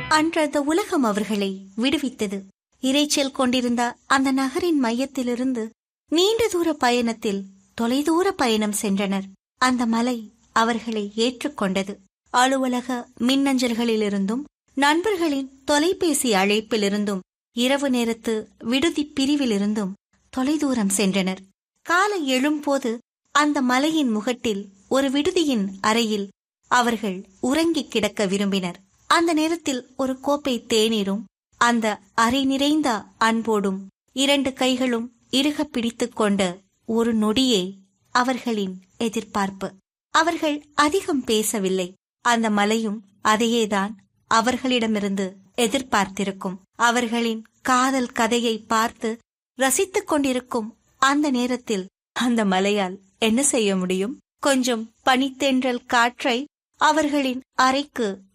அன்று அந்த உலகம் அவர்களை விடுவித்தது இரைச்சல் கொண்டிருந்த அந்த நகரின் மையத்திலிருந்து நீண்ட தூர பயணத்தில் தொலைதூர பயணம் சென்றனர் அந்த மலை அவர்களை ஏற்றுக்கொண்டது அலுவலக மின்னஞ்சல்களிலிருந்தும் நண்பர்களின் தொலைபேசி அழைப்பிலிருந்தும் இரவு நேரத்து விடுதி பிரிவிலிருந்தும் தொலைதூரம் சென்றனர் காலை எழும்போது அந்த மலையின் முகட்டில் ஒரு விடுதியின் அறையில் அவர்கள் உறங்கிக் கிடக்க விரும்பினர் அந்த நேரத்தில் ஒரு கோப்பை தேநீரும் அந்த அறை நிறைந்த அன்போடும் இரண்டு கைகளும் இறுக பிடித்துக் கொண்ட ஒரு நொடியே அவர்களின் எதிர்பார்ப்பு அவர்கள் அதிகம் பேசவில்லை அந்த மலையும் அதையேதான் அவர்களிடமிருந்து எதிர்பார்த்திருக்கும் அவர்களின் காதல் கதையை பார்த்து ரசித்துக் கொண்டிருக்கும் அந்த நேரத்தில் அந்த மலையால் என்ன செய்ய முடியும் கொஞ்சம் பனித்தென்றல் காற்றை அவர்களின் அறைக்கு